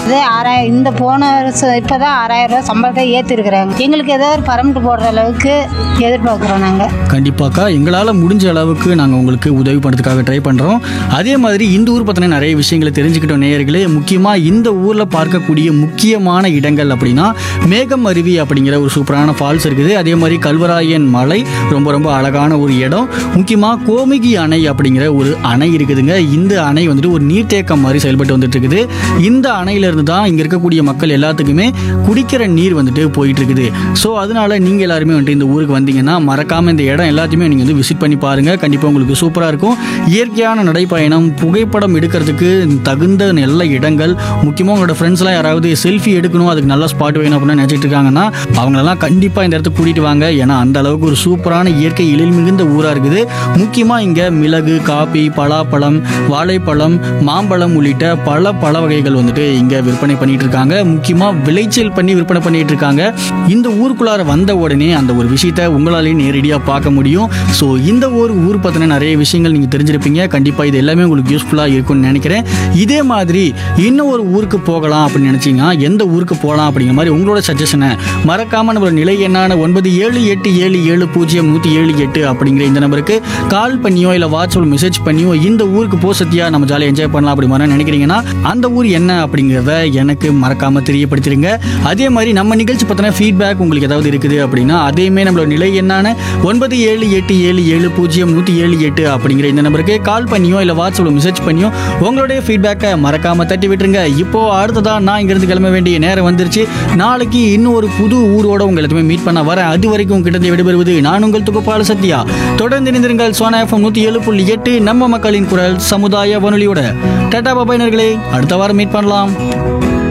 அதே ஆறாயிரம் இந்த போன வருஷம் இப்போதான் ஆறாயிரம் ரூபாய் சம்பளத்தை ஏற்றிருக்கிறாங்க எங்களுக்கு ஏதோ ஒரு பரமிட்டு போடுற அளவுக்கு எதிர்பார்க்குறோம் நாங்கள் கண்டிப்பாக்கா எங்களால் முடிஞ்ச அளவுக்கு நாங்கள் உங்களுக்கு உதவி பண்ணுறதுக்காக ட்ரை பண்ணுறோம் அதே மாதிரி இந்த ஊர் பற்றின நிறைய விஷயங்களை தெரிஞ்சுக்கிட்டோம் நேயர்களே முக்கியமாக இந்த ஊரில் பார்க்கக்கூடிய முக்கியமான இடங்கள் அப்படின்னா மேகம் அருவி அப்படிங்கிற ஒரு சூப்பரான ஃபால்ஸ் இருக்குது அதே மாதிரி கல்வராயன் மலை ரொம்ப ரொம்ப அழகான ஒரு இடம் முக்கியமாக கோமிகி அணை அப்படிங்கிற ஒரு அணை இருக்குதுங்க இந்த அணை வந்துட்டு ஒரு நீர்த்தேக்கம் மாதிரி செயல்பட்டு வந்துட்டு இருக்குது இந்த அணையிலிருந்து தான் இங்கே இருக்கக்கூடிய மக்கள் எல்லாத்துக்குமே குடிக்கிற நீர் வந்துட்டு போயிட்டு இருக்குது ஸோ அதனால நீங்கள் எல்லாருமே வந்துட்டு இந்த ஊருக்கு வந்தீங்கன்னா மறக்காம இந்த இடம் எல்லாத்தையுமே நீங்கள் வந்து விசிட் பண்ணி பாருங்க கண்டிப்பாக உங்களுக்கு சூப்பராக இருக்கும் இயற்கையான நடைப்பயணம் புகைப்படம் எடுக்கிறதுக்கு தகுந்த நல்ல இடங்கள் முக்கியமாக உங்களோட ஃப்ரெண்ட்ஸ்லாம் யாராவது செல்ஃபி எடுக்கணும் அதுக்கு நல்ல ஸ்பாட் வேணும் அப்படின்னு நினச்சிட்டு இருக்காங்கன்னா அவங்களெல்லாம் கண்டிப்பாக இந்த இடத்துக்கு கூட்டிட்டு வாங்க ஏன்னா அந்த அளவுக்கு ஒரு சூப்பரான இயற்கை எழில் மிகுந்த ஊராக இருக்குது முக்கியமாக இங்கே மிளகு காபி பலாப்பழம் வாழைப்பழம் மாம்பழம் உள்ளிட்ட பல பழ வகைகள் வந்துட்டு இங்கே விற்பனை பண்ணிட்டு இருக்காங்க முக்கியமாக விளைச்சல் பண்ணி விற்பனை பண்ணிட்டு இருக்காங்க இந்த ஊருக்குள்ளார வந்த உடனே அந்த ஒரு விஷயத்த உங்களாலேயே நேரடியாக பார்க்க முடியும் ஸோ இந்த ஒரு ஊர் பற்றின நிறைய விஷயங்கள் நீங்கள் தெரிஞ்சிருப்பீங்க கண்டிப்பாக இது எல்லாமே உங்களுக்கு யூஸ்ஃபுல்லாக இருக்கும்னு நினைக்கிறேன் இதே மாதிரி இன்னும் ஒரு ஊருக்கு போகலாம் அப்படின்னு நினச்சிங்கன்னா எந்த ஊருக்கு போகலாம் அப்படிங்கிற மாதிரி உங்களோட சஜஷனை மறக்காமல் நம்மளோட நிலை என்னான ஒன்பது ஏழு எட்டு ஏழு ஏழு பூஜ்ஜியம் நூற்றி ஏழு எட்டு அப்படிங்கிற இந்த நம்பருக்கு கால் பண்ணியோ இல்லை வாட்ஸ்அப் மெசேஜ் பண்ணியோ இந்த ஊருக்கு போ சத்தியா நம்ம ஜாலியாக என்ஜாய் பண்ணலாம் அப்படி மாதிரி நினைக்கிறீங்கன்னா அந்த ஊர் என்ன அப்படிங்கிறத எனக்கு மறக்காமல் தெரியப்படுத்திடுங்க அதே மாதிரி நம்ம நிகழ்ச்சி பற்றின ஃபீட்பேக் உங்களுக்கு ஏதாவது இருக்குது அப்படின்னா அதையுமே நம்மளோட நிலை என்னான ஒன்பது ஏழு எட்டு ஏழு ஏழு பூஜ்ஜியம் நூற்றி ஏழு எட்டு அப்படிங்கிற இந்த நம்பருக்கு கால் பண்ணியோ இல்லை வாட்ஸ்அப்பில் மெசேஜ் பண்ணியோ உங்களுடைய ஃபீட்பேக்கை மறக்காமல் தட்டி விட்டுருங்க இப்போ அடுத்ததா நான் இங்கிருந்து கிளம்ப வேண்டிய நேரம் வந்துருச்சு நாளைக்கு இன்னும் ஒரு புது ஊரோட உங்களை எல்லாத்தையுமே மீட் பண்ண வரேன் அது வரைக்கும் கிட்டத்தட்ட விடைபெறுவது நான் உங்கள் துகுப்பால சத்யா தொடர்ந்து இணைந்திருங்கள் சோனா எஃப்எம் நூற்றி ஏழு புள்ளி எட்டு நம்ம மக்களின் குரல் சமுதாய வானொலியோட டாடா பாபாயினர்களே அடுத்த வாரம் மீட் பண்ணலாம்